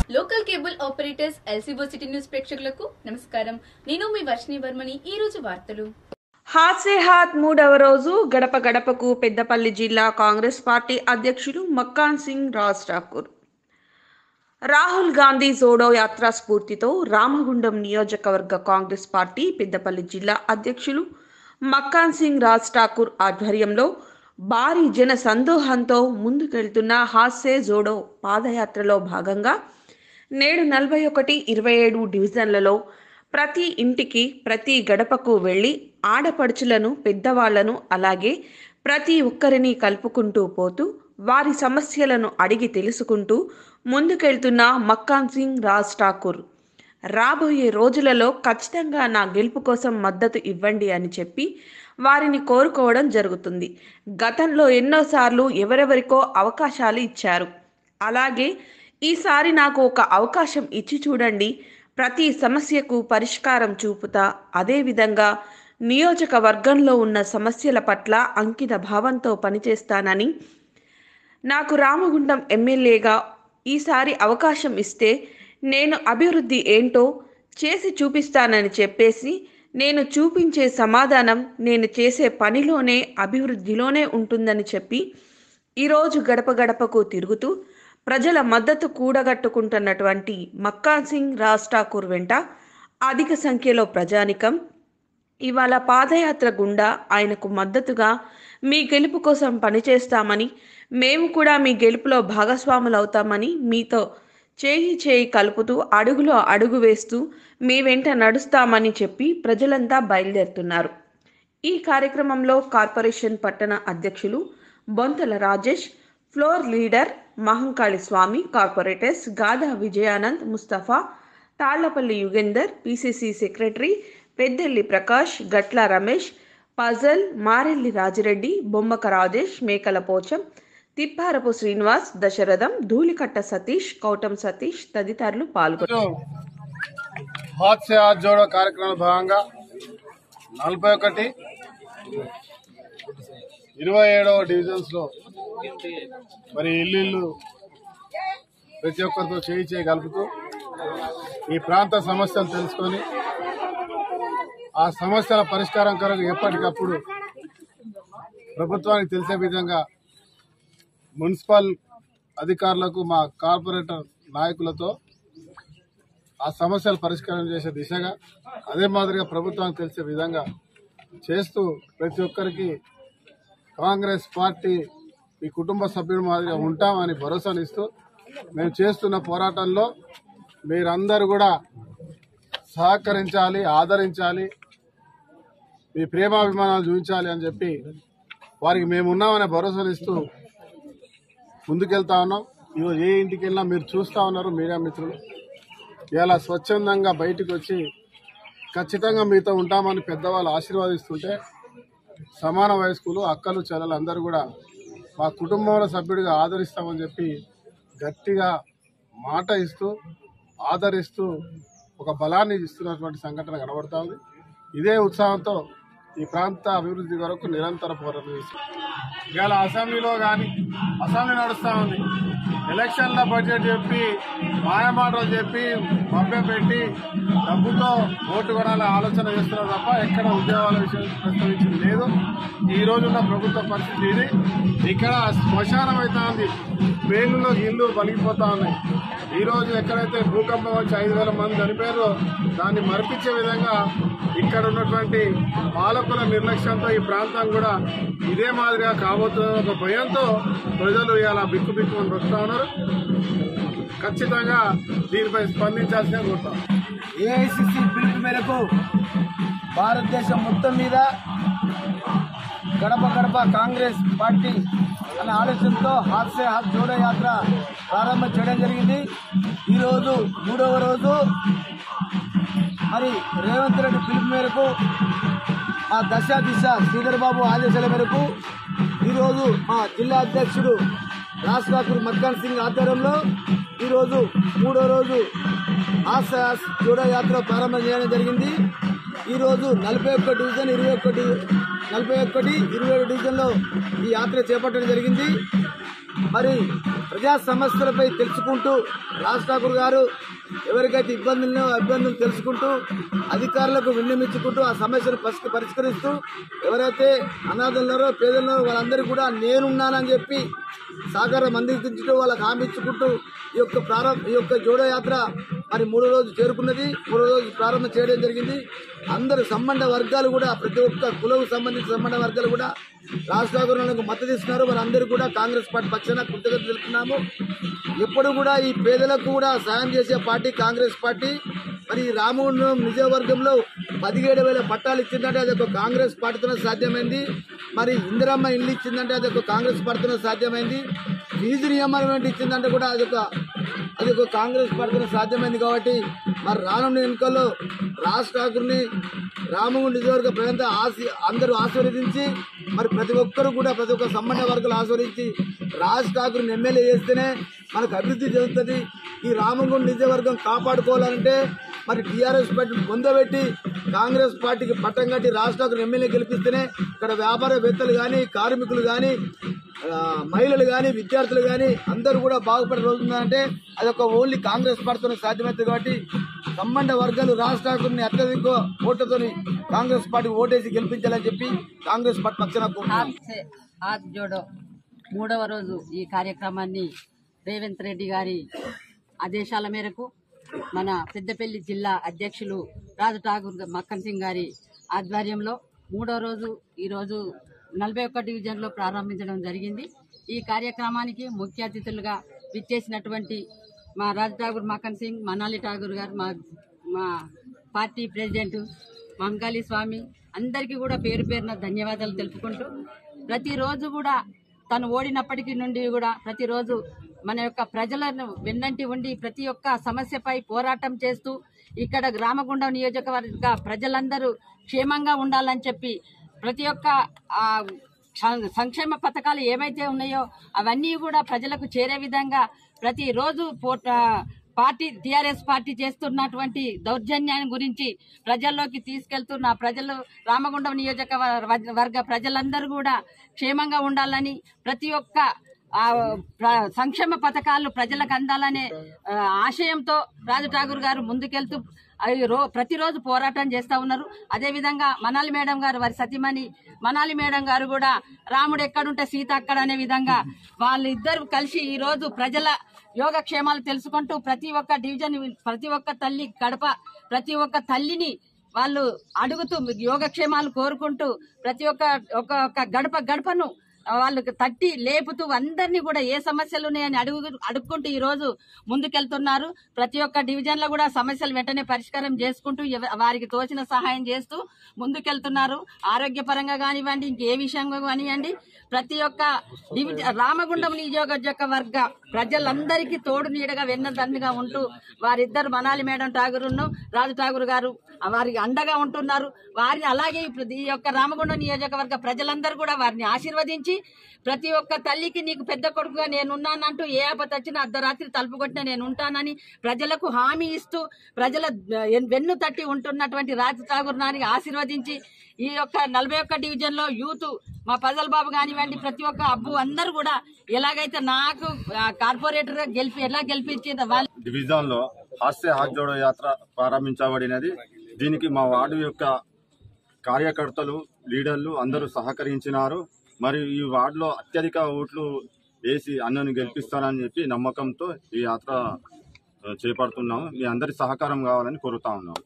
local cable operators ఎల్సీబో city news ప్రేక్షకులకు నమస్కారం నేను మీ వర్షిణి వర్మని ఈ రోజు వార్తలు హాత్ సే హాత్ మూడవ రోజు గడప గడపకు పెద్దపల్లి జిల్లా కాంగ్రెస్ పార్టీ అధ్యక్షులు మక్కాన్ సింగ్ రాజ్ ఠాకూర్ రాహుల్ గాంధీ జోడో యాత్ర స్ఫూర్తితో రామగుండం నియోజకవర్గ కాంగ్రెస్ పార్టీ పెద్దపల్లి జిల్లా అధ్యక్షులు మక్కాన్ సింగ్ రాజ్ ఠాకూర్ ఆధ్వర్యంలో భారీ జన సందోహంతో ముందుకెళ్తున్న హాస్సే జోడో పాదయాత్రలో భాగంగా నేడు నలభై ఒకటి ఇరవై ఏడు డివిజన్లలో ప్రతి ఇంటికి ప్రతి గడపకు వెళ్ళి ఆడపడుచులను పెద్దవాళ్లను అలాగే ప్రతి ఒక్కరిని కలుపుకుంటూ పోతూ వారి సమస్యలను అడిగి తెలుసుకుంటూ ముందుకెళ్తున్న మక్కాన్ సింగ్ రాజ్ ఠాకూర్ రాబోయే రోజులలో ఖచ్చితంగా నా గెలుపు కోసం మద్దతు ఇవ్వండి అని చెప్పి వారిని కోరుకోవడం జరుగుతుంది గతంలో ఎన్నోసార్లు ఎవరెవరికో అవకాశాలు ఇచ్చారు అలాగే ఈసారి నాకు ఒక అవకాశం ఇచ్చి చూడండి ప్రతి సమస్యకు పరిష్కారం చూపుతా అదేవిధంగా నియోజకవర్గంలో ఉన్న సమస్యల పట్ల అంకిత భావంతో పనిచేస్తానని నాకు రామగుండం ఎమ్మెల్యేగా ఈసారి అవకాశం ఇస్తే నేను అభివృద్ధి ఏంటో చేసి చూపిస్తానని చెప్పేసి నేను చూపించే సమాధానం నేను చేసే పనిలోనే అభివృద్ధిలోనే ఉంటుందని చెప్పి ఈరోజు గడప గడపకు తిరుగుతూ ప్రజల మద్దతు కూడగట్టుకుంటున్నటువంటి మక్కాన్ సింగ్ రాజ్ ఠాకూర్ వెంట అధిక సంఖ్యలో ప్రజానికం ఇవాళ పాదయాత్ర గుండా ఆయనకు మద్దతుగా మీ గెలుపు కోసం పనిచేస్తామని మేము కూడా మీ గెలుపులో భాగస్వాములవుతామని మీతో చేయి చేయి కలుపుతూ అడుగులో అడుగు వేస్తూ మీ వెంట నడుస్తామని చెప్పి ప్రజలంతా బయలుదేరుతున్నారు ఈ కార్యక్రమంలో కార్పొరేషన్ పట్టణ అధ్యక్షులు Bonthala Rajesh floor leader Mahankali Swamy corporators Gada Vijayanand Mustafa Thallapalli Yugender PCC secretary Peddelli Prakash Gatla Ramesh Pajal Marelli Rajireddy Bommaka Rajesh Mekala Pocham తిప్పారపు Srinivas Dasaratham Dhulikatta Satish కౌటం Satish తదితరులు పాల్గొన్నారు హాత్ సే హాత్ జోడో కార్యక్రమంలో భాగంగా నలభై ఒకటి ఇరవై ఏడవ డివిజన్స్ లో మరి ఇల్లు ఇల్లు ప్రతి ఒక్కరితో చేయి చేయి కలుపుతూ ఈ ప్రాంత సమస్యలు తెలుసుకొని ఆ సమస్యల పరిష్కారం కొరకు ఎప్పటికప్పుడు ప్రభుత్వానికి తెలిసే విధంగా మున్సిపల్ అధికారులకు మా కార్పొరేటర్ నాయకులతో ఆ సమస్యలు పరిష్కారం చేసే దిశగా అదే మాదిరిగా ప్రభుత్వానికి తెలిసే విధంగా చేస్తూ ప్రతి ఒక్కరికి కాంగ్రెస్ పార్టీ ఈ కుటుంబ సభ్యుడు మాదిరిగా ఉంటామని భరోసానిస్తూ మేము చేస్తున్న పోరాటంలో మీరందరూ కూడా సహకరించాలి ఆదరించాలి మీ ప్రేమాభిమానాలు చూపించాలి అని చెప్పి వారికి మేము ఉన్నామనే భరోసానిస్తూ ముందుకెళ్తా ఉన్నాం ఈరోజు ఏ ఇంటికి వెళ్ళినా మీరు చూస్తా ఉన్నారు మీడియా మిత్రులు ఇలా స్వచ్ఛందంగా బయటకు వచ్చి ఖచ్చితంగా మీతో ఉంటామని పెద్దవాళ్ళు ఆశీర్వాదిస్తుంటే సమాన వయస్కులు అక్కలు చెల్లెలు అందరూ కూడా మా కుటుంబంలో సభ్యుడిగా ఆదరిస్తామని చెప్పి గట్టిగా మాట ఇస్తూ ఆదరిస్తూ ఒక బలాన్ని ఇస్తున్నటువంటి సంఘటన కనబడతా ఉంది ఇదే ఉత్సాహంతో ఈ ప్రాంత అభివృద్ధి కొరకు నిరంతర పోరాటం చేస్తాం ఇవాళ అసెంబ్లీలో కానీ అసెంబ్లీ నడుస్తా ఉంది ఎలక్షన్ల బడ్జెట్ చెప్పి మాయమాటలు చెప్పి మభ్య పెట్టి డబ్బుతో ఓటు కొనాలని ఆలోచన చేస్తున్నారు తప్ప ఎక్కడ ఉద్యోగాల విషయం ప్రస్తావించింది లేదు ఈ రోజున్న ప్రభుత్వ పరిస్థితి ఇది ఇక్కడ శ్మశానం అవుతా ఉంది పేర్లలో ఇల్లు పలిగిపోతా ఉన్నాయి ఈ రోజు ఎక్కడైతే భూకంపం వచ్చి ఐదు వేల మంది చనిపోయారో దాన్ని మరిపించే విధంగా ఇక్కడ ఉన్నటువంటి పాలకుల నిర్లక్ష్యంతో ఈ ప్రాంతం కూడా ఇదే మాదిరిగా కాబోతున్న ఒక భయంతో ప్రజలు ఇలా బిక్కు బిక్కుమని బతుకుతా ఉన్నారు ఖచ్చితంగా దీనిపై స్పందించాల్సిన కోరుతాం ఏఐసిసి పిలుపు మేరకు భారతదేశం మొత్తం మీద గడప గడప కాంగ్రెస్ పార్టీ అనే ఆలోచనతో హాత్ సే హాత్ జోడో యాత్ర ప్రారంభం చేయడం జరిగింది ఈరోజు మూడవ రోజు మరి రేవంత్ రెడ్డి పిలుపు మేరకు ఆ దశ దిశ శ్రీధర్ బాబు ఆదేశాల మేరకు ఈరోజు మా జిల్లా అధ్యక్షుడు రాజ్ ఠాకూర్ మక్కన్ సింగ్ ఆధ్వర్యంలో ఈరోజు మూడో రోజు ఆస్ ఆస్ జోడో యాత్ర ప్రారంభం చేయడం జరిగింది ఈరోజు నలభై ఒక్క డివిజన్ ఇరవై ఒకటి నలభై ఒకటి ఇరవై ఏడు డివిజన్లో ఈ యాత్ర చేపట్టడం జరిగింది మరి ప్రజా సమస్యలపై తెలుసుకుంటూ రాజ్ ఠాకూర్ గారు ఎవరికైతే ఇబ్బందులు ఉన్నాయో ఆ ఇబ్బందులు తెలుసుకుంటూ అధికారులకు విన్నమించుకుంటూ ఆ సమస్యను పరిష్క- పరిష్కరిస్తూ ఎవరైతే అనాథలు ఉన్నారో పేదలు ఉన్నారో వాళ్ళందరికీ కూడా నేనున్నానని చెప్పి సహకారం అందించుకుంటూ వాళ్ళకి హామీ ఇచ్చుకుంటూ ఈ యొక్క ప్రారంభ ఈ యొక్క జోడో యాత్ర మరి మూడో రోజు చేరుకున్నది మూడో రోజు ప్రారంభం చేయడం జరిగింది అందరు సంబంధ వర్గాలు కూడా ప్రతి ఒక్క కులకు సంబంధించిన సంబంధ వర్గాలు కూడా రాష్ట్ర గవర్నర్లకు మద్దతు ఇస్తున్నారు వారందరూ కూడా కాంగ్రెస్ పార్టీ పక్షాన కృతజ్ఞత తెలుపుతున్నాము ఎప్పుడు కూడా ఈ పేదలకు కూడా సాయం చేసే పార్టీ కాంగ్రెస్ పార్టీ మరి ఈ రామగుండం నిజవర్గంలో పదిహేడు వేల పట్టాలు ఇచ్చిందంటే అది ఒక కాంగ్రెస్ పార్టీతోనే సాధ్యమైంది మరి ఇందిరమ్మ ఇల్లు ఇచ్చిందంటే అది ఒక కాంగ్రెస్ పార్టీతోనే సాధ్యమైంది ఫీజు నియమనం ఇచ్చిందంటే కూడా అది ఒక అది ఒక కాంగ్రెస్ పార్టీతోనే సాధ్యమైంది కాబట్టి మరి రానున్న ఎన్నికల్లో రాజ్ ఠాకూర్ని రామగుండ నియోజకవర్గ ప్రజలంతా ఆశ అందరూ ఆశీర్వదించి మరి ప్రతి ఒక్కరు కూడా ప్రతి ఒక్క సంబంధ వర్గాలు ఆశీర్వదించి రాజ్ ఠాకూర్ని ఎమ్మెల్యే చేస్తేనే మనకు అభివృద్ధి చెందుతుంది ఈ రామగుండ నియోజకవర్గం కాపాడుకోవాలంటే మరి టీఆర్ఎస్ పార్టీ పొందబెట్టి కాంగ్రెస్ పార్టీకి పట్టం కట్టి రాజ్ ఠాకూర్ ఎమ్మెల్యే గెలిపిస్తేనే ఇక్కడ వ్యాపారవేత్తలు కానీ కార్మికులు కానీ ఆ, మహిళలు కానీ విద్యార్థులు కానీ అందరూ కూడా బాగుపడే రోజు ఉందంటే అది ఒక ఓన్లీ కాంగ్రెస్ పార్టీతోనే సాధ్యమవుతుంది కాబట్టి సంబంధ వర్గాలు రాజ్ ఠాకూర్ని అత్యధిక ఓట్లతోని కాంగ్రెస్ పార్టీకి ఓటేసి గెలిపించాలని చెప్పి కాంగ్రెస్ పార్టీ పక్షాన కోరుతున్నాను హాత్ సే హాత్ జోడో మూడవ రోజు ఈ కార్యక్రమాన్ని రేవంత్ రెడ్డి గారి ఆదేశాల మేరకు మన పెద్దపల్లి జిల్లా అధ్యక్షులు రాజు ఠాగూర్ మక్కన్ సింగ్ గారి ఆధ్వర్యంలో మూడో రోజు ఈరోజు నలభై ఒక్క డివిజన్లో ప్రారంభించడం జరిగింది ఈ కార్యక్రమానికి ముఖ్య అతిథులుగా విచ్చేసినటువంటి మా రాజ్ ఠాగూర్ మక్కన్ సింగ్ మనాలి ఠాగూర్ గారు మా మా పార్టీ ప్రెసిడెంట్ మంకాళి స్వామి అందరికీ కూడా పేరు పేరున ధన్యవాదాలు తెలుపుకుంటూ ప్రతిరోజు కూడా తను ఓడినప్పటికీ నుండి కూడా ప్రతిరోజు మన యొక్క ప్రజలను వెన్నంటి ఉండి ప్రతి ఒక్క సమస్యపై పోరాటం చేస్తూ ఇక్కడ గ్రామగుండం నియోజకవర్గ ప్రజలందరూ క్షేమంగా ఉండాలని చెప్పి ప్రతి ఒక్క ఆ, సం- సంక్షేమ పథకాలు ఏవైతే ఉన్నాయో అవన్నీ కూడా ప్రజలకు చేరే విధంగా ప్రతిరోజు పోట పార్టీ టిఆర్ఎస్ పార్టీ చేస్తున్నటువంటి దౌర్జన్యాన్ని గురించి ప్రజల్లోకి తీసుకెళ్తున్న ప్రజలు రామగుండం నియోజకవర్గ వర్గ ప్రజలందరూ కూడా క్షేమంగా ఉండాలని ప్రతి ఒక్క ఆ, ప్ర- సంక్షేమ పథకాలు ప్రజలకు అందాలనే ఆ, ఆశయంతో రాజు ఠాగూర్ గారు ముందుకెళ్తూ అవి రో ప్రతిరోజు పోరాటం చేస్తా ఉన్నారు అదేవిధంగా మనాలి మేడం గారు వారి సతీమణి మనాలి మేడం గారు కూడా రాముడు ఎక్కడుంటే సీత అక్కడ అనే విధంగా వాళ్ళిద్దరు కలిసి ఈ రోజు ప్రజల యోగక్షేమాలు తెలుసుకుంటూ ప్రతి ఒక్క డివిజన్ ప్రతి ఒక్క తల్లి గడప ప్రతి ఒక్క తల్లిని వాళ్ళు అడుగుతూ యోగక్షేమాలు కోరుకుంటూ ప్రతి ఒక్క ఒక ఒక గడప గడపను వాళ్ళకి తట్టి లేపుతూ అందరినీ కూడా ఏ సమస్యలు ఉన్నాయని అడుగు అడుక్కుంటూ ఈ రోజు ముందుకెళ్తున్నారు ప్రతి ఒక్క డివిజన్ లో కూడా సమస్యలు వెంటనే పరిష్కారం చేసుకుంటూ ఎవ- వారికి తోచిన సహాయం చేస్తూ ముందుకెళ్తున్నారు ఆరోగ్యపరంగా కానివ్వండి ఇంకే విషయంగా కానివ్వండి ప్రతి ఒక్క డివిజన్ రామగుండం నియోజకవర్గ ప్రజలందరికీ తోడు నీడగా వెన్నదన్నుగా ఉంటూ వారిద్దరు మనాలి మేడం ఠాగూరును రాజు ఠాగూర్ గారు వారికి అండగా ఉంటున్నారు వారిని అలాగే ఇప్పుడు ఈ యొక్క రామగుండం నియోజకవర్గ ప్రజలందరూ కూడా వారిని ఆశీర్వదించి ప్రతి ఒక్క తల్లికి నీకు పెద్ద కొడుకుగా నేనున్నానంటూ ఏ ఆపత వచ్చినా అర్ధరాత్రి తలుపు కొట్టినా నేను ఉంటానని ప్రజలకు హామీ ఇస్తూ ప్రజల వెన్ను తట్టి ఉంటున్నటువంటి రాజు ఠాగూర్ నాని ఆశీర్వదించి ఈ యొక్క నలభై ఒక్క డివిజన్ లో యూత్ మా పజల్ బాబు కానివ్వండి ప్రతి ఒక్క అబ్బు అందరూ కూడా ఎలాగైతే నాకు కార్పొరేటర్ గా గెలిపి ఎలా గెలిపించిందో వాళ్ళు డివిజన్ లో హాస్య హాత్ జోడో యాత్ర ప్రారంభించబడినది దీనికి మా వార్డు యొక్క కార్యకర్తలు లీడర్లు అందరూ సహకరించినారు మరియు ఈ వార్డులో అత్యధిక ఓట్లు వేసి అన్నను గెలిపిస్తానని చెప్పి నమ్మకంతో ఈ యాత్ర ఆ, చేపడుతున్నాము మీ అందరి సహకారం కావాలని కోరుతా ఉన్నాము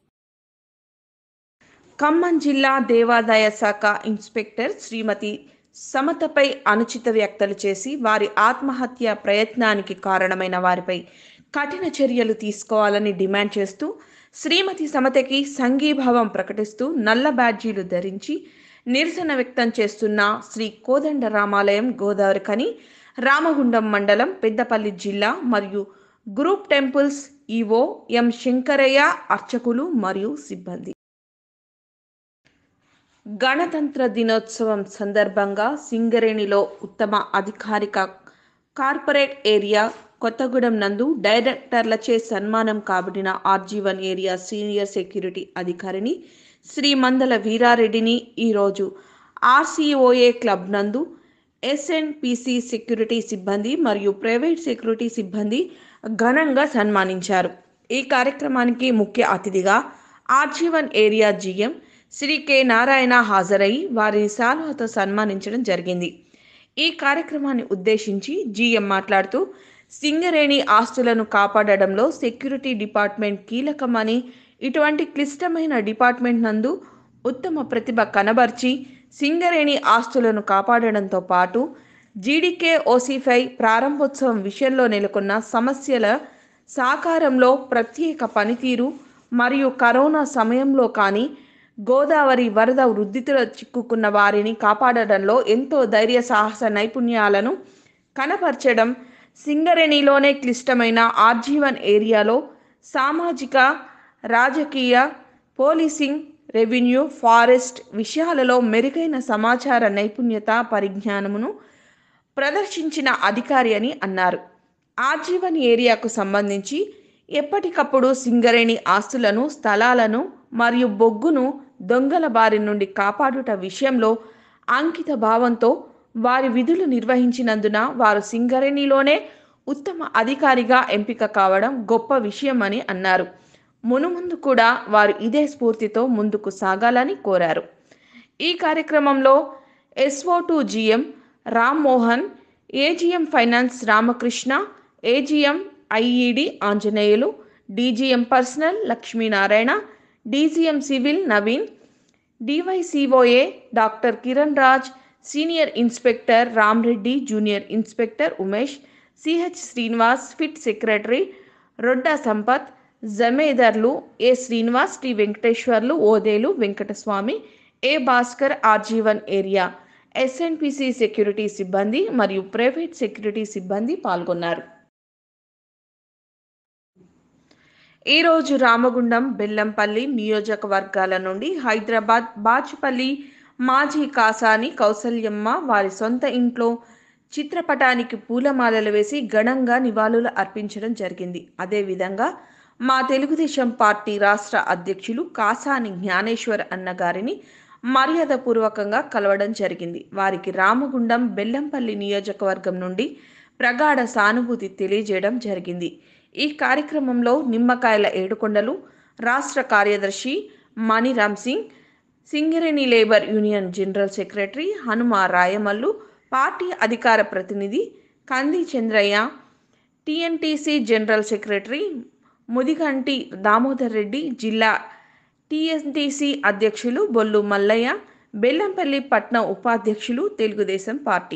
ఖమ్మం జిల్లా దేవాదాయ శాఖ ఇన్స్పెక్టర్ శ్రీమతి సమతపై అనుచిత వ్యాఖ్యలు చేసి వారి ఆత్మహత్య ప్రయత్నానికి కారణమైన వారిపై కఠిన చర్యలు తీసుకోవాలని డిమాండ్ చేస్తూ శ్రీమతి సమతకి సంఘీభావం ప్రకటిస్తూ నల్ల బ్యాడ్జీలు ధరించి నిరసన వ్యక్తం చేస్తున్న శ్రీ కోదండ రామాలయం గోదావరి కని రామగుండం మండలం పెద్దపల్లి జిల్లా మరియు group temples EO M Shankaraiah అర్చకులు మరియు సిబ్బంది గణతంత్ర దినోత్సవం సందర్భంగా సింగరేణిలో ఉత్తమ అధికారిక కార్పొరేట్ ఏరియా కొత్తగూడెం నందు డైరెక్టర్లచే సన్మానం కాబడిన ఆర్జీవన్ ఏరియా సీనియర్ సెక్యూరిటీ అధికారిని శ్రీ మందల వీరారెడ్డిని ఈరోజు ఆర్సీఓఏ క్లబ్ నందు ఎస్ఎన్పిసి సెక్యూరిటీ సిబ్బంది మరియు ప్రైవేట్ సెక్యూరిటీ సిబ్బంది ఘనంగా సన్మానించారు ఈ కార్యక్రమానికి ముఖ్య అతిథిగా RG one area GM Shri K Narayana హాజరై వారిని శాలువతో సన్మానించడం జరిగింది ఈ కార్యక్రమాన్ని ఉద్దేశించి జీఎం మాట్లాడుతూ సింగరేణి ఆస్తులను కాపాడడంలో సెక్యూరిటీ డిపార్ట్మెంట్ కీలకమని ఇటువంటి క్లిష్టమైన డిపార్ట్మెంట్ నందు ఉత్తమ ప్రతిభ కనబర్చి సింగరేణి ఆస్తులను కాపాడడంతో పాటు జీడీకే ఓసీఫై ప్రారంభోత్సవం విషయంలో నెలకొన్న సమస్యల సాకారంలో ప్రత్యేక పనితీరు మరియు కరోనా సమయంలో కానీ గోదావరి వరద వృద్ధితో చిక్కుకున్న వారిని కాపాడడంలో ఎంతో ధైర్య సాహస నైపుణ్యాలను కనపరచడం సింగరేణిలోనే క్లిష్టమైన ఆర్జీవన్ ఏరియాలో సామాజిక రాజకీయ పోలీసింగ్ రెవెన్యూ ఫారెస్ట్ విషయాలలో మెరుగైన సమాచార నైపుణ్యత పరిజ్ఞానమును ప్రదర్శించిన అధికారి అని అన్నారు ఆజీవన్ ఏరియాకు సంబంధించి ఎప్పటికప్పుడు సింగరేణి ఆస్తులను స్థలాలను మరియు బొగ్గును దొంగల బారి నుండి కాపాడుట విషయంలో అంకిత భావంతో వారి విధులు నిర్వహించినందున వారు సింగరేణిలోనే ఉత్తమ అధికారిగా ఎంపిక కావడం గొప్ప విషయమని అన్నారు మునుముందు కూడా వారు ఇదే స్ఫూర్తితో ముందుకు సాగాలని కోరారు ఈ కార్యక్రమంలో SO to GM Ram Mohan AGM finance Ramakrishna AGM IED Anjaneyulu DGM personnel Lakshminarayana DGM civil Naveen DYCOA doctor Kiran Raj senior inspector Ramreddy junior inspector Umesh CH Srinivas fit secretary Rodda Sampath జమేదర్లు A Srinivas T Venkateshwarlu Odelu Venkataswamy A Bhaskar RG one area SNPC security సిబ్బంది మరియు ప్రైవేట్ సెక్యూరిటీ సిబ్బంది పాల్గొన్నారు ఈరోజు రామగుండం బెల్లంపల్లి నియోజకవర్గాల నుండి హైదరాబాద్ బాచుపల్లి మాజీ కాసాని కౌసల్యమ్మ వారి సొంత ఇంట్లో చిత్రపటానికి పూలమాలలు వేసి ఘనంగా నివాళులు అర్పించడం జరిగింది అదేవిధంగా మా తెలుగుదేశం పార్టీ రాష్ట్ర అధ్యక్షులు కాసాని జ్ఞానేశ్వర్ అన్నగారిని మర్యాదపూర్వకంగా కలవడం జరిగింది వారికి రామగుండం బెల్లంపల్లి నియోజకవర్గం నుండి ప్రగాఢ సానుభూతి తెలియజేయడం జరిగింది ఈ కార్యక్రమంలో నిమ్మకాయల ఏడుకొండలు రాష్ట్ర కార్యదర్శి Maniram Singh Singareni labour union general secretary Hanuma Rayamallu party అధికార ప్రతినిధి Kandi Chandraiah TNTC general secretary Mudiganti Damodar Reddy జిల్లా టిఎన్టీసీ అధ్యక్షులు బొల్లు మల్లయ్య బెల్లంపల్లి పట్నం ఉపాధ్యక్షులు తెలుగుదేశం పార్టీ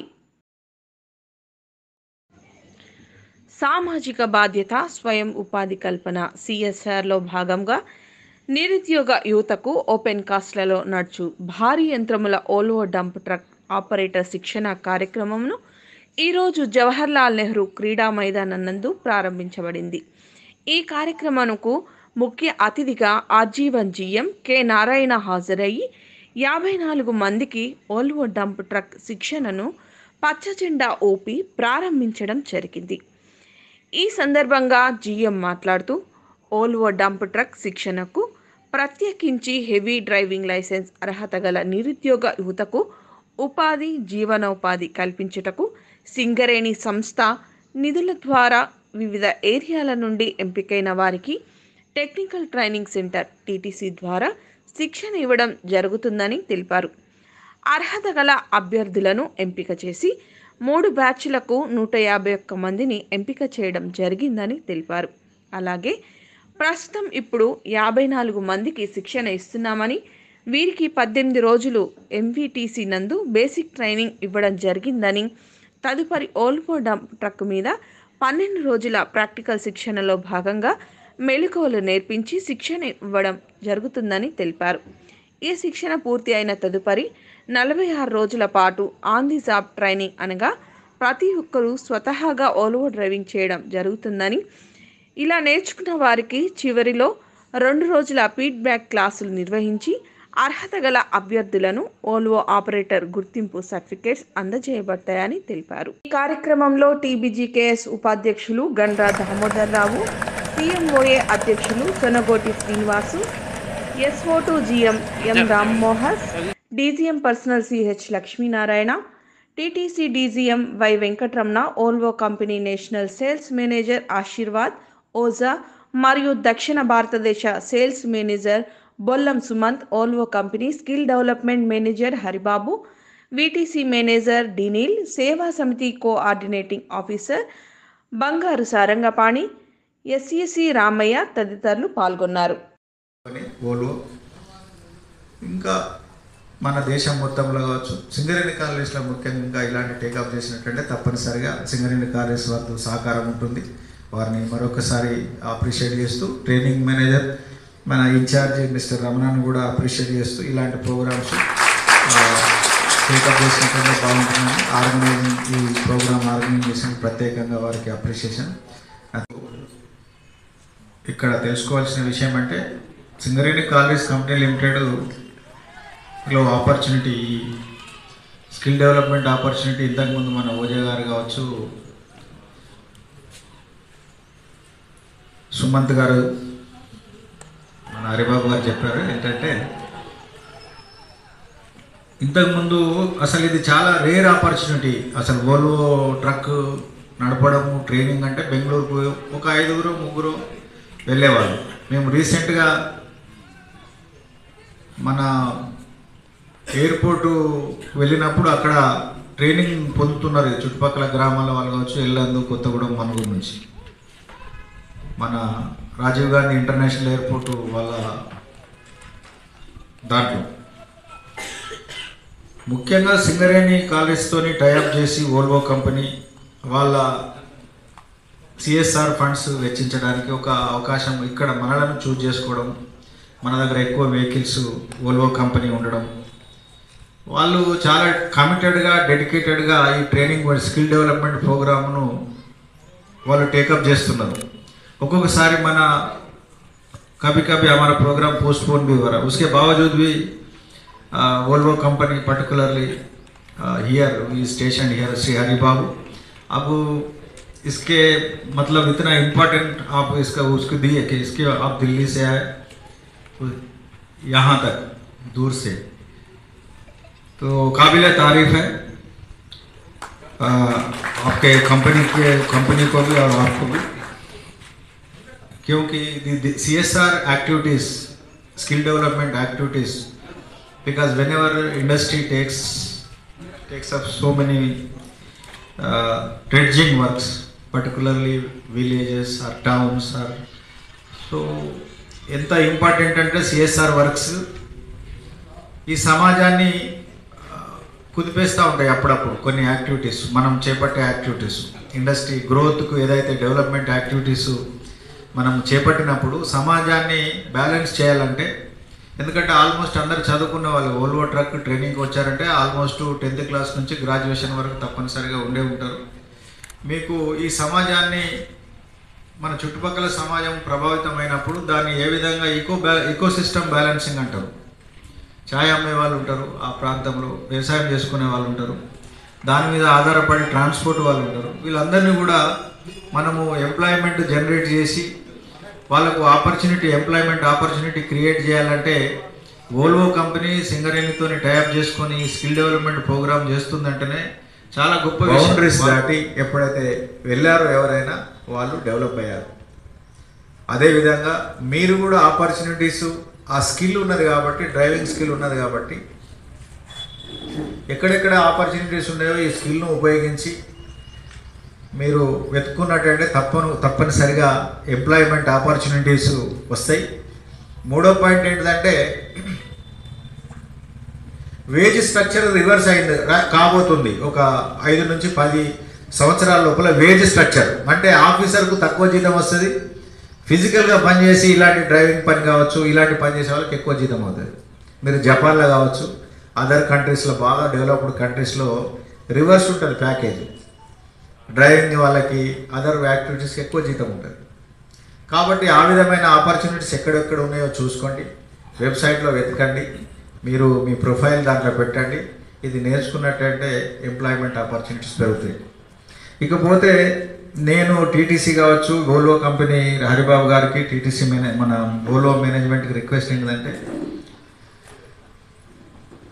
సామాజిక బాధ్యత స్వయం ఉపాధి కల్పన సిఎస్ఆర్లో భాగంగా నిరుద్యోగ యువతకు ఓపెన్ కాస్ట్లలో నడుచు భారీ యంత్రముల ఓల్వో డంప్ ట్రక్ ఆపరేటర్ శిక్షణ కార్యక్రమంను ఈరోజు జవహర్లాల్ నెహ్రూ క్రీడా మైదానం నందు ప్రారంభించబడింది ఈ కార్యక్రమంకు ముఖ్య అతిథిగా ఆజీవన్ జీఎం కె నారాయణ హాజరయ్యి యాభై నాలుగు మందికి ఓల్వో డంప్ ట్రక్ శిక్షణను పచ్చజెండా ఊపి ప్రారంభించడం జరిగింది ఈ సందర్భంగా జీఎం మాట్లాడుతూ ఓల్వో డంప్ ట్రక్ శిక్షణకు ప్రత్యేకించి హెవీ డ్రైవింగ్ లైసెన్స్ అర్హత గల నిరుద్యోగ యువతకు ఉపాధి జీవనోపాధి కల్పించుటకు సింగరేణి సంస్థ నిధుల ద్వారా వివిధ ఏరియాల నుండి ఎంపికైన వారికి టెక్నికల్ ట్రైనింగ్ సెంటర్ టీటీసీ ద్వారా శిక్షణ ఇవ్వడం జరుగుతుందని తెలిపారు అర్హత గల అభ్యర్థులను ఎంపిక చేసి మూడు బ్యాచ్లకు నూట యాభై ఒక్క మందిని ఎంపిక చేయడం జరిగిందని తెలిపారు అలాగే ప్రస్తుతం ఇప్పుడు యాభై నాలుగు మందికి శిక్షణ ఇస్తున్నామని వీరికి పద్దెనిమిది రోజులు ఎంవీటీసీ నందు బేసిక్ ట్రైనింగ్ ఇవ్వడం జరిగిందని తదుపరి ఓల్వో డంప్ ట్రక్ మీద పన్నెండు రోజుల ప్రాక్టికల్ శిక్షణలో భాగంగా మెళుకువలు నేర్పించి శిక్షణ ఇవ్వడం జరుగుతుందని తెలిపారు ఈ శిక్షణ పూర్తి అయిన తదుపరి నలభై ఆరు రోజుల పాటు ఆన్ ది జాబ్ ట్రైనింగ్ అనగా ప్రతి ఒక్కరూ స్వతహాగా ఓల్వో డ్రైవింగ్ చేయడం జరుగుతుందని ఇలా నేర్చుకున్న వారికి చివరిలో రెండు రోజుల ఫీడ్బ్యాక్ క్లాసులు నిర్వహించి అర్హత గల అభ్యర్థులను ఓల్వో ఆపరేటర్ గుర్తింపు సర్టిఫికేట్స్ అందజేయబడతాయని తెలిపారు ఈ కార్యక్రమంలో టీబీజీకేఎస్ ఉపాధ్యక్షులు గండ్రా దామోదర్ రావు సిఎంఓఏ అధ్యక్షులు Sonagoti Srinivasu SO to GM M Rammohan DGM personnel CH Lakshminarayana TTC DGM Y Venkataramana Volvo company national sales manager Ashirwad Ojha మరియు దక్షిణ భారతదేశ sales manager Bollam Sumanth Volvo company skill development manager Haribabu VTC manager డినీల్ సేవా సమితి కోఆర్డినేటింగ్ ఆఫీసర్ బంగారు సారంగపాణి ఎస్ఈసి రామయ్య తదితరులు పాల్గొన్నారు అని ఓల్వో ఇంకా మన దేశం మొత్తంలో కావచ్చు సింగరేణి కాలేజ్లో ముఖ్యంగా ఇంకా ఇలాంటి టేకప్ చేసినట్టంటే తప్పనిసరిగా సింగరేణి కాలేజ్ వారితో సహకారం ఉంటుంది వారిని మరొకసారి అప్రిషియేట్ చేస్తూ ట్రైనింగ్ మేనేజర్ మన ఇన్ఛార్జ్ మిస్టర్ రమణాన్ని కూడా అప్రిషియేట్ చేస్తూ ఇలాంటి ప్రోగ్రామ్స్ టేకప్ చేసినట్లయితే బాగుంటుందని ఆర్గనైజింగ్ ఈ ప్రోగ్రామ్ ఆర్గనైజ్ చేసిన ప్రత్యేకంగా వారికి అప్రిషియేషన్ ఇక్కడ తెలుసుకోవాల్సిన విషయం అంటే సింగరేణి కాలేజ్ కంపెనీ లిమిటెడ్ లో ఆపర్చునిటీ స్కిల్ డెవలప్మెంట్ ఆపర్చునిటీ ఇంతకుముందు మన ఓజే గారు కావచ్చు సుమంత్ గారు మన హరిబాబు గారు చెప్పారు ఏంటంటే ఇంతకుముందు అసలు ఇది చాలా రేర్ ఆపర్చునిటీ అసలు ఓల్వో ట్రక్ నడపడము ట్రైనింగ్ అంటే బెంగళూరుకు ఒక ఐదుగురు ముగ్గురు వెళ్ళేవాళ్ళు మేము రీసెంట్గా మన ఎయిర్పోర్టు వెళ్ళినప్పుడు అక్కడ ట్రైనింగ్ పొందుతున్నారు ఈ చుట్టుపక్కల గ్రామాల వాళ్ళు కావచ్చు ఎల్లందు కొత్తగూడెం మనుగూరు నుంచి మన రాజీవ్ గాంధీ ఇంటర్నేషనల్ ఎయిర్పోర్ట్ వాళ్ళ దాంట్లో ముఖ్యంగా సింగరేణి కాలేజ్తోని టైఅప్ చేసి ఓల్వో కంపెనీ వాళ్ళ సిఎస్ఆర్ ఫండ్స్ వెచ్చించడానికి ఒక అవకాశం ఇక్కడ మనలను చూజ్ చేసుకోవడం మన దగ్గర ఎక్కువ వెహికల్స్ ఓల్వో కంపెనీ ఉండడం వాళ్ళు చాలా కమిటెడ్గా డెడికేటెడ్గా ఈ ట్రైనింగ్ స్కిల్ డెవలప్మెంట్ ప్రోగ్రామ్ను వాళ్ళు టేకప్ చేస్తున్నారు ఒక్కొక్కసారి మన कभी कभी हमारा प्रोग्राम पोस्टपोन भी हो रहा है उसके बावजूद भी Volvo company particularly here we station here Shri Hari Babu अब इसके मतलब इतना इम्पोर्टेंट आप इसका उसको दिए कि इसके आप दिल्ली से आए यहाँ तक दूर से तो काबिल तारीफ है आ, आपके कंपनी के कंपनी को भी और आपको भी क्योंकि C S R activities skill development activities because whenever industry takes takes up so many dredging works particularly villages or towns or so ఎంత ఇంపార్టెంట్ అంటే సిఎస్ఆర్ వర్క్స్ ఈ సమాజాన్ని ఆ, కుదిపేస్తూ ఉంటాయి అప్పుడప్పుడు కొన్ని యాక్టివిటీస్ మనం చేపట్టే యాక్టివిటీస్ ఇండస్ట్రీ గ్రోత్కు ఏదైతే డెవలప్మెంట్ యాక్టివిటీస్ మనం చేపట్టినప్పుడు సమాజాన్ని బ్యాలెన్స్ చేయాలంటే ఎందుకంటే ఆల్మోస్ట్ అందరు చదువుకున్న వాళ్ళు ఓల్వో ట్రక్ ట్రైనింగ్కి వచ్చారంటే ఆల్మోస్ట్ టెన్త్ క్లాస్ నుంచి గ్రాడ్యుయేషన్ వరకు తప్పనిసరిగా ఉండే ఉంటారు మీకు ఈ సమాజాన్ని మన చుట్టుపక్కల సమాజం ప్రభావితమైనప్పుడు దాన్ని ఏ విధంగా ఈకో బ్యా ఈకో సిస్టమ్ బ్యాలెన్సింగ్ అంటారు ఛాయ్ అమ్మే వాళ్ళు ఉంటారు ఆ ప్రాంతంలో వ్యవసాయం చేసుకునే వాళ్ళు ఉంటారు దాని మీద ఆధారపడి ట్రాన్స్పోర్ట్ వాళ్ళు ఉంటారు వీళ్ళందరినీ కూడా మనము ఎంప్లాయ్మెంట్ జనరేట్ చేసి వాళ్ళకు ఆపర్చునిటీ ఎంప్లాయ్మెంట్ ఆపర్చునిటీ క్రియేట్ చేయాలంటే ఓల్వో కంపెనీ సింగరేణితో టైఅప్ చేసుకొని స్కిల్ డెవలప్మెంట్ ప్రోగ్రామ్ చేస్తుందంటేనే చాలా గొప్ప బౌండరీస్ దాటి ఎప్పుడైతే వెళ్ళారో ఎవరైనా వాళ్ళు డెవలప్ అయ్యారు అదేవిధంగా మీరు కూడా ఆపర్చునిటీస్ ఆ స్కిల్ ఉన్నది కాబట్టి డ్రైవింగ్ స్కిల్ ఉన్నది కాబట్టి ఎక్కడెక్కడ ఆపర్చునిటీస్ ఉన్నాయో ఈ స్కిల్ను ఉపయోగించి మీరు వెతుక్కున్నట్టయితే తప్పను తప్పనిసరిగా ఎంప్లాయ్మెంట్ ఆపర్చునిటీస్ వస్తాయి మూడో పాయింట్ ఏంటంటే వేజ్ స్ట్రక్చర్ రివర్స్ అయింది రా- కాబోతుంది ఒక ఐదు నుంచి పది సంవత్సరాల లోపల వేజ్ స్ట్రక్చర్ అంటే ఆఫీసర్కు తక్కువ జీతం వస్తుంది ఫిజికల్గా పనిచేసి ఇలాంటి డ్రైవింగ్ పని కావచ్చు ఇలాంటి పని చేసే వాళ్ళకి ఎక్కువ జీతం అవుతుంది మీరు జపాన్లో కావచ్చు అదర్ కంట్రీస్లో బాగా డెవలప్డ్ కంట్రీస్లో రివర్స్ ఉంటుంది ప్యాకేజ్ డ్రైవింగ్ వాళ్ళకి అదర్ యాక్టివిటీస్కి ఎక్కువ జీతం ఉంటుంది కాబట్టి ఆ విధమైన ఆపర్చునిటీస్ ఎక్కడెక్కడ ఉన్నాయో చూసుకోండి వెబ్సైట్లో వెతకండి మీరు మీ ప్రొఫైల్ దాంట్లో పెట్టండి ఇది నేర్చుకున్నట్టయితే ఎంప్లాయ్మెంట్ ఆపర్చునిటీస్ పెరుగుతాయి ఇకపోతే నేను టీటీసీ కావచ్చు ఓల్వో కంపెనీ హరిబాబు గారికి టీటీసీ మేనే మన ఓల్వో మేనేజ్మెంట్కి రిక్వెస్ట్ ఏంటంటే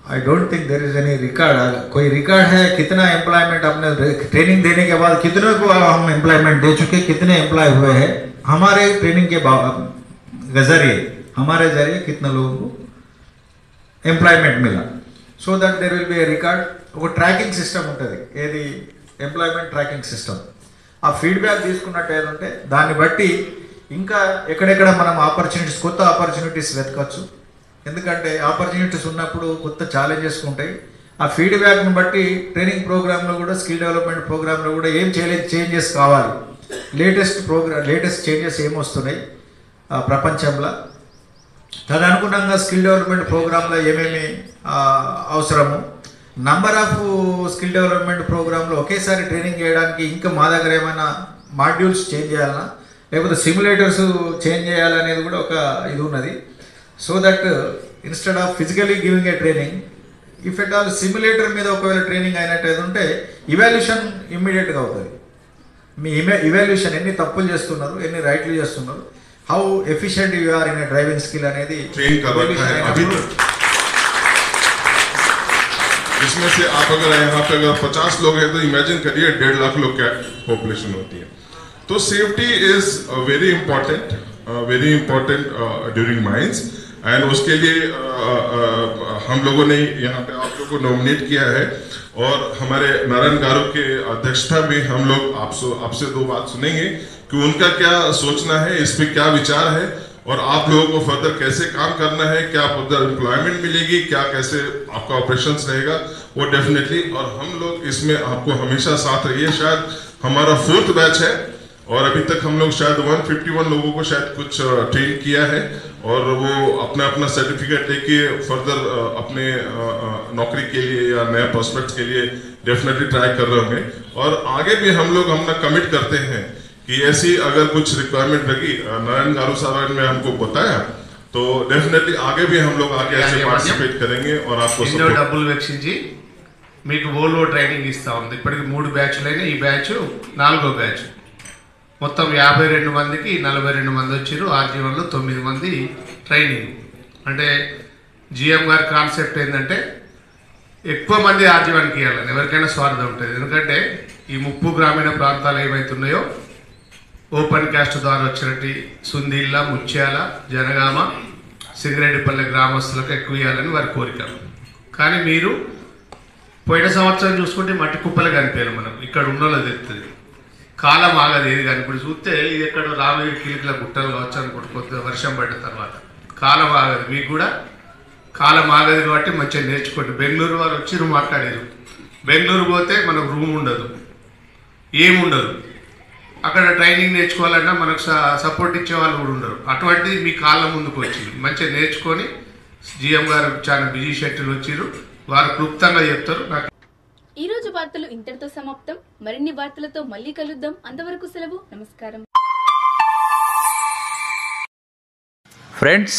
I don't think there is any record कोई रिकॉर्ड है कितना एम्प्लॉयमेंट आपने ट्रेनिंग देने के बाद कितने को हम एम्प्लॉयमेंट दे चुके कितने एम्प्लॉय हुए हैं हमारे ट्रेनिंग के बा- के जरिए हमारे जरिए कितने लोगों को ఎంప్లాయ్మెంట్ మిల so that there will be a record ఒక ట్రాకింగ్ సిస్టమ్ ఉంటుంది ఏది ఎంప్లాయ్మెంట్ ట్రాకింగ్ సిస్టమ్ ఆ ఫీడ్బ్యాక్ తీసుకున్నట్టు ఏదంటే దాన్ని బట్టి ఇంకా ఎక్కడెక్కడ మనం ఆపర్చునిటీస్ కొత్త ఆపర్చునిటీస్ వెతకచ్చు ఎందుకంటే ఆపర్చునిటీస్ ఉన్నప్పుడు కొత్త ఛాలెంజెస్ ఉంటాయి ఆ ఫీడ్బ్యాక్ని బట్టి ట్రైనింగ్ ప్రోగ్రాంలో కూడా స్కిల్ డెవలప్మెంట్ ప్రోగ్రాంలో కూడా ఏం చేయలేదు చేంజెస్ కావాలి లేటెస్ట్ ప్రోగ్రామ్ లేటెస్ట్ చేంజెస్ ఏమొస్తున్నాయి ఆ ప్రపంచంలో తదనుగుణంగా స్కిల్ డెవలప్మెంట్ ప్రోగ్రాంలో ఏమేమి ఆ, అవసరము నంబర్ ఆఫ్ స్కిల్ డెవలప్మెంట్ ప్రోగ్రాంలో ఒకేసారి ట్రైనింగ్ చేయడానికి ఇంకా మా దగ్గర ఏమైనా మాడ్యూల్స్ చేంజ్ చేయాలన్నా లేకపోతే సిమ్యులేటర్స్ చేంజ్ చేయాలనేది కూడా ఒక ఇది ఉన్నది so that instead of physically giving a training if at all simulator మీద ఒకవేళ ట్రైనింగ్ అయినట్టు ఉంటే ఇవాల్యూషన్ ఇమ్మీడియట్గా అవుతుంది మీ ఇవే ఇవాల్యూషన్ ఎన్ని తప్పులు చేస్తున్నారు ఎన్ని రైట్లు చేస్తున్నారు how efficient you are in driving skill అనేది ट्रेन कर रखा है evaluation अभी అయినప్పుడు तक इसमें से आप अगर यहाँ पे अगर 50 लोग हैं तो इमेजिन करिए डेढ़ लाख लोग क्या पॉपुलेशन होती है तो safety is very important very important during mines and उसके लिए uh, uh, हम लोगों ने यहाँ पे आप लोगों को नॉमिनेट किया है और हमारे नारायण गारू के अध्यक्षता में हम लोग आपसे आपसे दो बात सुनेंगे कि उनका क्या सोचना है इस पे क्या विचार है और आप लोगों को फर्दर कैसे काम करना है क्या फर्दर एम्प्लॉयमेंट मिलेगी क्या कैसे आपका ऑपरेशन रहेगा वो डेफिनेटली और हम लोग इसमें आपको हमेशा साथ रहिए शायद हमारा फोर्थ बैच है और अभी तक हम लोग शायद 151 लोगों को शायद कुछ ट्रेन किया है और वो अपना अपना सर्टिफिकेट लेके फर्दर अपने अ, अ, नौकरी के लिए या नए प्रोस्पेक्ट के लिए डेफिनेटली ट्राई कर रहे होंगे और आगे भी हम लोग अपना कमिट करते हैं कि ऐसी अगर कुछ रिक्वायरमेंट लगी अ, नारायण गारू साहब ने हमको बताया तो डेफिनेटली आगे भी हम लोग आगे ऐसे यानी पार्टिसिपेट करेंगे और आपको ఎన్నో support డబ్బులు వెచ్చించి మీకు ఓల్వో ట్రైనింగ్ ఇస్తా ఉంది ఇప్పటికి మూడు బ్యాచ్లైనా ఈ బ్యాచ్ నాలుగో బ్యాచ్ మొత్తం యాభై రెండు మందికి నలభై రెండు మంది వచ్చారు ఆర్జీవన్లో తొమ్మిది మంది ట్రైనింగ్ అంటే జిఎం గారి కాన్సెప్ట్ ఏంటంటే ఎక్కువ మంది ఆర్జీవానికి ఇవ్వాలని ఎవరికైనా స్వార్థం ఉంటుంది ఎందుకంటే ఈ ముప్పు గ్రామీణ ప్రాంతాలు ఏవైతున్నాయో ఓపెన్ క్యాస్ట్ ద్వారా వచ్చినట్టు సుందిల్ల ముత్యాల జనగామ సింగరెడ్డిపల్లె గ్రామస్తులకు ఎక్కువ ఇవ్వాలని వారి కోరిక కానీ మీరు పోయిన సంవత్సరం చూసుకుంటే మట్టి కుప్పలు కనిపించారు మనం ఇక్కడ ఉన్న వాళ్ళకి తెలుస్తుంది కాలం ఆగదు ఏది కానీ ఇప్పుడు చూస్తే ఇది ఎక్కడ రామగిరి కిలికల గుట్టలు కావచ్చు అనుకుంటు కొద్దిగా వర్షం పడిన తర్వాత కాలం ఆగదు మీకు కూడా కాలం ఆగదు కాబట్టి మంచిగా నేర్చుకోండి బెంగళూరు వారు వచ్చి మాట్లాడారు బెంగళూరు పోతే మనకు రూమ్ ఉండదు ఏముండదు అక్కడ ట్రైనింగ్ నేర్చుకోవాలన్నా మనకు స- సపోర్ట్ ఇచ్చే వాళ్ళు కూడా ఉండరు అటువంటిది మీ కాళ్ళ ముందుకు వచ్చింది మంచిగా నేర్చుకొని జిఎం గారు చాలా బిజీ షెడ్యూల్ వచ్చిర్రు వారు క్లుప్తంగా చెప్తారు నాకు ఈ రోజు వార్తలు ఇంతటితో సమాప్తం మరిన్ని వార్తలతో మళ్ళీ కలుద్దాం అంతవరకు సెలవు నమస్కారం ఫ్రెండ్స్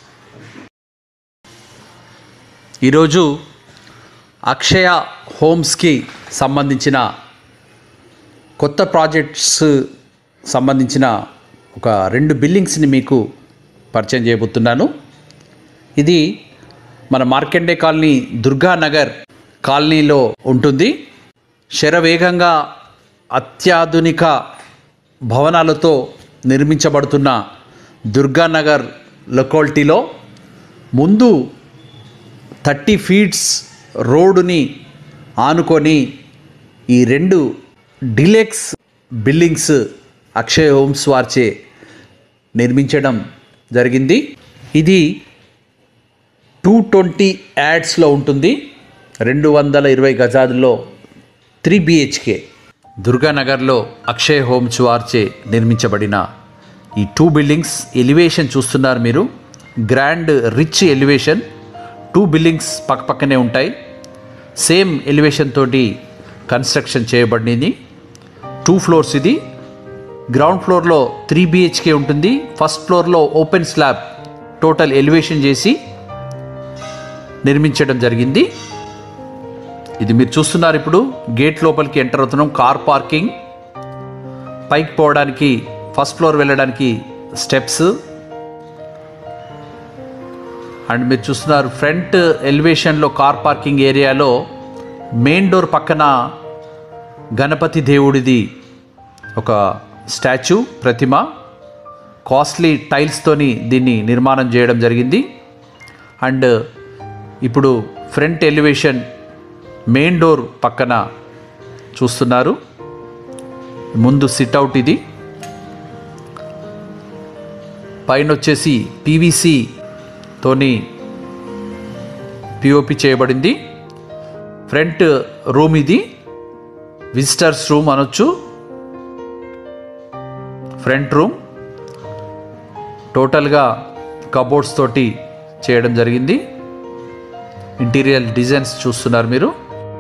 ఈరోజు అక్షయ హోమ్స్కి సంబంధించిన కొత్త ప్రాజెక్ట్స్ సంబంధించిన ఒక రెండు బిల్డింగ్స్ని మీకు పరిచయం చేయబోతున్నాను ఇది మన మార్కండే కాలనీ దుర్గానగర్ కాలనీలో ఉంటుంది శరవేగంగా అత్యాధునిక భవనాలతో నిర్మించబడుతున్న దుర్గానగర్ లొకాలిటీలో ముందు థర్టీ ఫీట్స్ రోడ్డుని ఆనుకొని ఈ రెండు డిలెక్స్ బిల్డింగ్స్ అక్షయ్ హోమ్స్ వారిచే నిర్మించడం జరిగింది ఇది టూ ట్వంటీ యాడ్స్లో ఉంటుంది రెండు వందల ఇరవై గజాల్లో త్రీ బిహెచ్కే దుర్గానగర్లో అక్షయ్ హోమ్స్ వారిచే నిర్మించబడిన ఈ టూ బిల్డింగ్స్ ఎలివేషన్ చూస్తున్నారు మీరు grand rich elevation two buildings పక్కపక్కనే ఉంటాయి సేమ్ ఎలివేషన్ తోటి కన్స్ట్రక్షన్ చేయబడింది టూ ఫ్లోర్స్ ఇది గ్రౌండ్ ఫ్లోర్లో త్రీ బిహెచ్కే ఉంటుంది ఫస్ట్ ఫ్లోర్లో ఓపెన్ స్లాబ్ టోటల్ ఎలివేషన్ చేసి నిర్మించడం జరిగింది ఇది మీరు చూస్తున్నారు ఇప్పుడు గేట్ లోపలికి ఎంటర్ అవుతున్నాం కార్ పార్కింగ్ పైకి పోవడానికి ఫస్ట్ ఫ్లోర్ వెళ్ళడానికి స్టెప్స్ అండ్ మీరు చూస్తున్నారు ఫ్రంట్ ఎలివేషన్లో కార్ పార్కింగ్ ఏరియాలో మెయిన్ డోర్ పక్కన గణపతి దేవుడిది ఒక స్టాచ్యూ ప్రతిమ కాస్ట్లీ టైల్స్తోని దీన్ని నిర్మాణం చేయడం జరిగింది అండ్ ఇప్పుడు ఫ్రంట్ ఎలివేషన్ మెయిన్ డోర్ పక్కన చూస్తున్నారు ముందు సిట్అవుట్ ఇది పైన వచ్చేసి పీవీసీ తోని పిఓపి చేయబడింది ఫ్రంట్ రూమ్ ఇది విజిటర్స్ రూమ్ అనొచ్చు ఫ్రంట్ రూమ్ టోటల్గా కబోర్డ్స్ తోటి చేయడం జరిగింది ఇంటీరియర్ డిజైన్స్ చూస్తున్నారు మీరు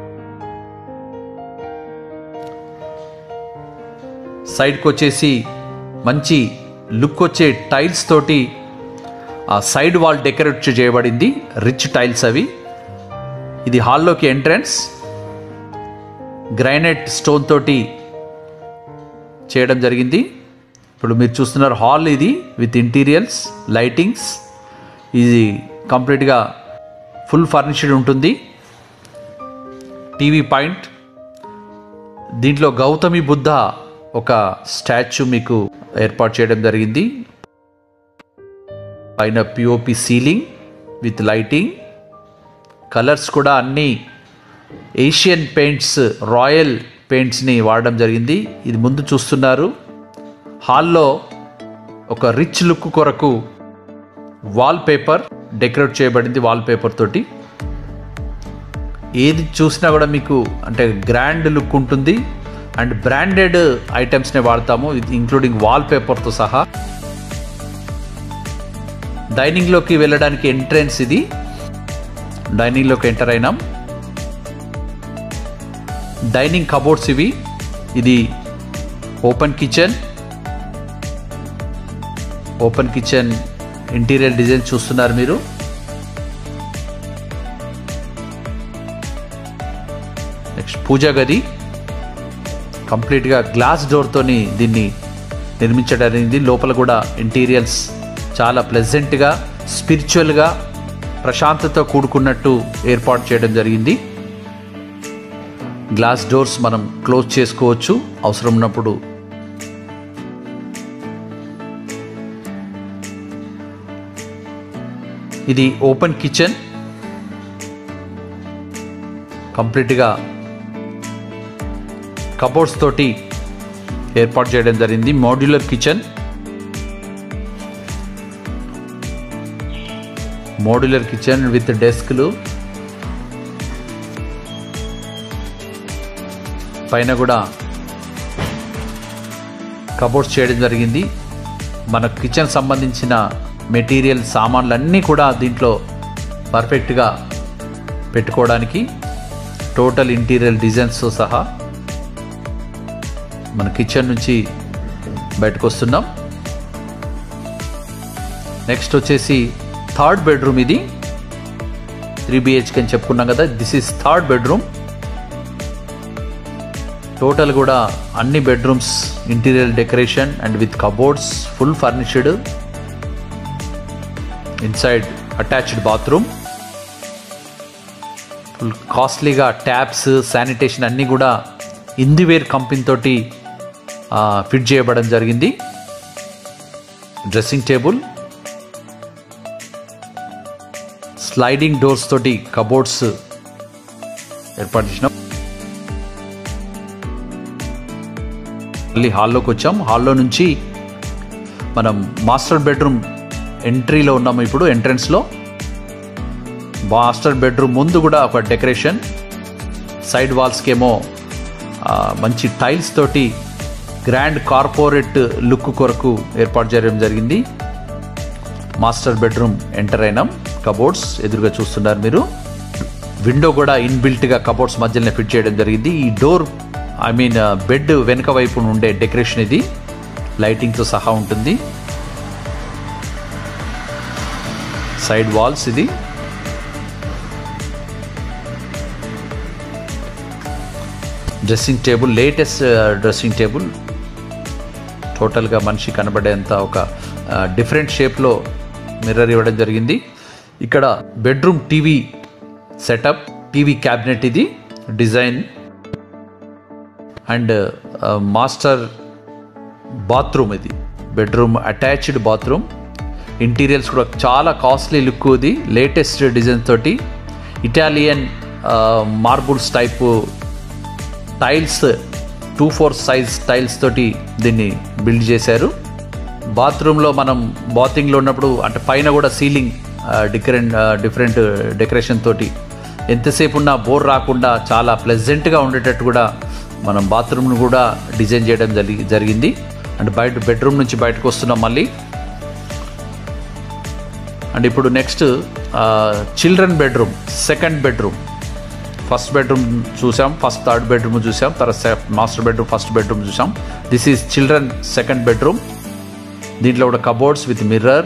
సైడ్కి వచ్చేసి మంచి లుక్ వచ్చే టైల్స్ తోటి ఆ సైడ్ వాల్ డెకరేట్ చేయబడింది రిచ్ టైల్స్ అవి ఇది హాల్లోకి ఎంట్రన్స్ గ్రైనైట్ స్టోన్ తోటి చేయడం జరిగింది ఇప్పుడు మీరు చూస్తున్నారు హాల్ ఇది విత్ ఇంటీరియర్స్ లైటింగ్స్ ఇది కంప్లీట్గా ఫుల్ ఫర్నిష్డ్ ఉంటుంది టీవీ పాయింట్ దీంట్లో గౌతమి బుద్ధ ఒక స్టాచ్యూ మీకు ఏర్పాటు చేయడం జరిగింది పైన POP ceiling with lighting colours కూడా అన్నీ ఏషియన్ పెయింట్స్ రాయల్ పెయింట్స్ని వాడడం జరిగింది ఇది ముందు చూస్తున్నారు హాల్లో ఒక రిచ్ లుక్ కొరకు వాల్ పేపర్ డెకరేట్ చేయబడింది వాల్ పేపర్ తోటి ఏది చూసినా కూడా మీకు అంటే గ్రాండ్ లుక్ ఉంటుంది అండ్ బ్రాండెడ్ ఐటమ్స్నే వాడతాము ఇంక్లూడింగ్ వాల్ పేపర్తో సహా డైనింగ్లోకి వెళ్ళడానికి ఎంట్రెన్స్ ఇది డైనింగ్లోకి ఎంటర్ అయినాం డైనింగ్ కబోర్డ్స్ ఇవి ఇది open kitchen open kitchen interior design చూస్తున్నారు మీరు నెక్స్ట్ పూజా గది కంప్లీట్గా గ్లాస్ డోర్తోని దీన్ని నిర్మించడం జరిగింది లోపల కూడా ఇంటీరియర్స్ చాలా ప్లెజెంట్గా స్పిరిచువల్గా ప్రశాంతత కూడుకున్నట్టు ఏర్పాటు చేయడం జరిగింది గ్లాస్ డోర్స్ మనం క్లోజ్ చేసుకోవచ్చు అవసరం ఉన్నప్పుడు ఇది ఓపెన్ కిచెన్ కంప్లీట్గా కబోర్డ్స్ తోటి ఏర్పాటు చేయడం జరిగింది modular kitchen modular kitchen with డెస్క్లు పైన కూడా కబోర్డ్స్ చేయడం జరిగింది మన కిచెన్ సంబంధించిన మెటీరియల్ సామాన్లు అన్నీ కూడా దీంట్లో పర్ఫెక్ట్గా పెట్టుకోవడానికి టోటల్ ఇంటీరియర్ డిజైన్స్తో సహా మన కిచెన్ నుంచి బయటకు వస్తున్నాం నెక్స్ట్ వచ్చేసి థర్డ్ బెడ్రూమ్ ఇది త్రీ బిహెచ్కే అని చెప్పుకున్నాం కదా this is third bedroom total కూడా అన్ని bedrooms interior decoration and with cupboards full furnished inside attached bathroom full కాస్ట్లీగా ట్యాప్స్ శానిటేషన్ అన్నీ కూడా ఇందివేర్ కంపెనీ తోటి ఫిట్ చేయబడడం జరిగింది డ్రెస్సింగ్ టేబుల్ స్లైడింగ్ డోర్స్ తోటి కబోర్డ్స్ ఏర్పాటు చేసినాం మళ్ళీ హాల్లోకి వచ్చాం హాల్లో నుంచి మనం మాస్టర్ బెడ్రూమ్ ఎంట్రీలో ఉన్నాము ఇప్పుడు ఎంట్రన్స్లో మాస్టర్ బెడ్రూమ్ ముందు కూడా ఒక డెకరేషన్ సైడ్ వాల్స్కి ఏమో ఆ, మంచి టైల్స్ తోటి గ్రాండ్ కార్పొరేట్ లుక్ కొరకు ఏర్పాటు చేయడం జరిగింది మాస్టర్ బెడ్రూమ్ ఎంటర్ అయినాం కబోర్డ్స్ ఎదురుగా చూస్తున్నారు మీరు విండో కూడా ఇన్బిల్ట్గా కబోర్డ్స్ మధ్యలో ఫిట్ చేయడం జరిగింది ఈ డోర్ ఐ మీన్ బెడ్ వెనుక వైపు ఉండే డెకరేషన్ ఇది లైటింగ్తో సహా ఉంటుంది సైడ్ వాల్స్ ఇది dressing table latest dressing table టోటల్గా మనిషి కనబడేంత ఒక డిఫరెంట్ షేప్లో మిర్రర్ ఇవ్వడం జరిగింది ఇక్కడ bedroom TV setup TV cabinet ఇది డిజైన్ అండ్ మాస్టర్ బాత్రూమ్ ఇది బెడ్రూమ్ అటాచ్డ్ బాత్రూమ్ ఇంటీరియర్స్ కూడా చాలా కాస్ట్లీ లుక్ ఇది లేటెస్ట్ డిజైన్ తోటి Italian marbles type tiles two four size tiles తోటి దీన్ని బిల్డ్ చేశారు బాత్రూంలో మనం బాతింగ్లో ఉన్నప్పుడు అంటే పైన కూడా సీలింగ్ డిఫరెంట్ డిఫరెంట్ డెకరేషన్ తోటి ఎంతసేపు ఉన్నా బోర్ రాకుండా చాలా ప్లెజెంట్గా ఉండేటట్టు కూడా మనం బాత్రూమ్ను కూడా డిజైన్ చేయడం జరిగి జరిగింది అండ్ బయట బెడ్రూమ్ నుంచి బయటకు వస్తున్నాం మళ్ళీ అండ్ ఇప్పుడు next children bedroom second bedroom first bedroom చూసాం ఫస్ట్ థర్డ్ బెడ్రూమ్ చూసాం తర్వాత మాస్టర్ బెడ్రూమ్ ఫస్ట్ బెడ్రూమ్ చూసాం this is children second bedroom దీంట్లో కూడా cupboards with mirror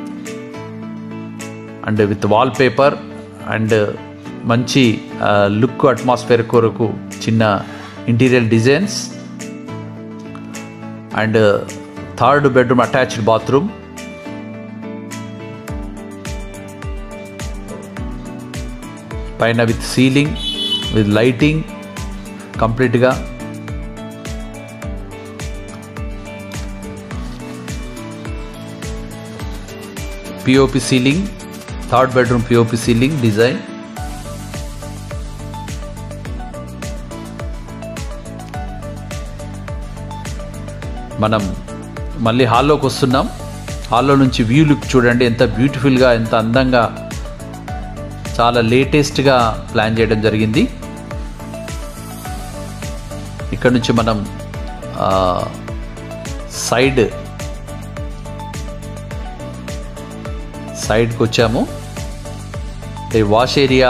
and with wallpaper and మంచి లుక్ అట్మాస్ఫియర్ కొరకు చిన్న interior designs and third bedroom attached bathroom పైన విత్ సీలింగ్ విత్ లైటింగ్ కంప్లీట్గా POP ceiling third bedroom POP ceiling design మనం మళ్ళీ హాల్లోకి వస్తున్నాం హాల్లో నుంచి వ్యూ లుక్ చూడండి ఎంత బ్యూటిఫుల్గా ఎంత అందంగా చాలా లేటెస్ట్గా ప్లాన్ చేయడం జరిగింది ఇక్కడ నుంచి మనం ఆ, సైడ్ సైడ్కి వచ్చాము ఈ వాష్ ఏరియా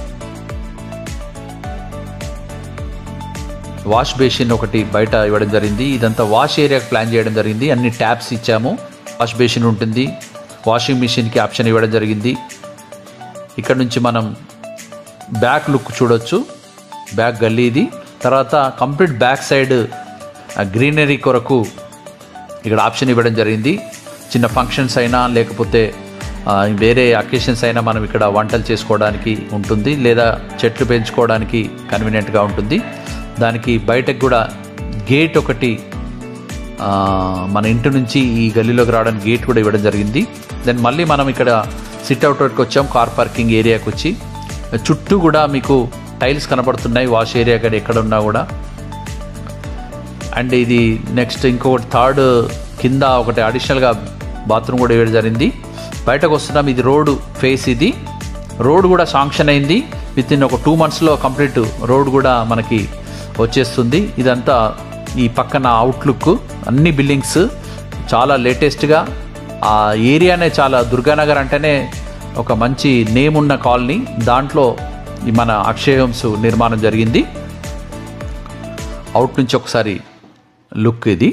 వాష్ బేసిన్ ఒకటి బయట ఇవ్వడం జరిగింది ఇదంతా వాష్ ఏరియాకి ప్లాన్ చేయడం జరిగింది అన్ని ట్యాప్స్ ఇచ్చాము వాష్ బేసిన్ ఉంటుంది వాషింగ్ మిషన్కి ఆప్షన్ ఇవ్వడం జరిగింది ఇక్కడ నుంచి మనం బ్యాక్ లుక్ చూడొచ్చు బ్యాక్ గల్లీ ఇది తర్వాత కంప్లీట్ బ్యాక్ సైడ్ గ్రీనరీ కొరకు ఇక్కడ ఆప్షన్ ఇవ్వడం జరిగింది చిన్న ఫంక్షన్స్ అయినా లేకపోతే ఆ, వేరే అకేషన్స్ అయినా మనం ఇక్కడ వంటలు చేసుకోవడానికి ఉంటుంది లేదా చెట్లు పెంచుకోవడానికి కన్వీనియంట్గా ఉంటుంది దానికి బయటకు కూడా గేట్ ఒకటి ఆ, మన ఇంటి నుంచి ఈ గల్లీలోకి రావడానికి గేట్ కూడా ఇవ్వడం జరిగింది దెన్ మళ్ళీ మనం ఇక్కడ సిట్ అవుట్ వరకు వచ్చాం కార్ పార్కింగ్ ఏరియాకి వచ్చి చుట్టూ కూడా మీకు టైల్స్ కనబడుతున్నాయి వాష్ ఏరియా కానీ ఎక్కడ ఉన్నా కూడా అండ్ ఇది నెక్స్ట్ ఇంకొకటి థర్డ్ కింద ఒకటి అడిషనల్గా బాత్రూమ్ కూడా ఇవ్వడం జరిగింది బయటకు వస్తున్నాం ఇది రోడ్ ఫేస్ ఇది రోడ్ కూడా శాంక్షన్ అయింది విత్ ఇన్ ఒక టూ మంత్స్లో కంప్లీట్ రోడ్ కూడా మనకి వచ్చేస్తుంది ఇదంతా ఈ పక్కన అవుట్లుక్ అన్ని బిల్డింగ్స్ చాలా లేటెస్ట్గా ఆ ఏరియానే చాలా దుర్గానగర్ అంటేనే ఒక మంచి నేమ్ ఉన్న కాలనీ దాంట్లో ఈ మన అక్షయహంస్ నిర్మాణం జరిగింది అవుట్ నుంచి ఒకసారి లుక్ ఇది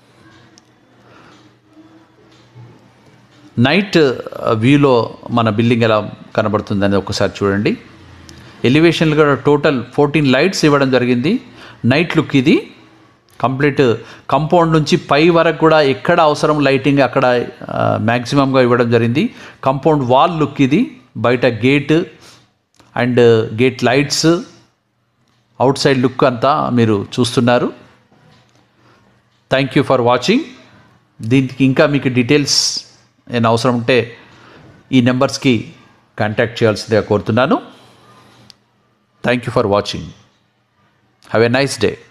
నైట్ వ్యూలో మన బిల్డింగ్ ఎలా కనబడుతుందని ఒకసారి చూడండి ఎలివేషన్లు కూడా టోటల్ ఫోర్టీన్ లైట్స్ ఇవ్వడం జరిగింది నైట్ లుక్ ఇది కంప్లీట్ కంపౌండ్ నుంచి పై వరకు కూడా ఎక్కడ అవసరం లైటింగ్ అక్కడ మ్యాక్సిమంగా ఇవ్వడం జరిగింది కంపౌండ్ వాల్ లుక్ ఇది బయట gate and gate lights outside look అంతా మీరు చూస్తున్నారు థ్యాంక్ యూ ఫర్ వాచింగ్ దీనికి ఇంకా మీకు డీటెయిల్స్ ఏమైనా అవసరం ఉంటే ఈ నెంబర్స్కి కాంటాక్ట్ చేయాల్సిందిగా కోరుతున్నాను thank you for watching have a nice day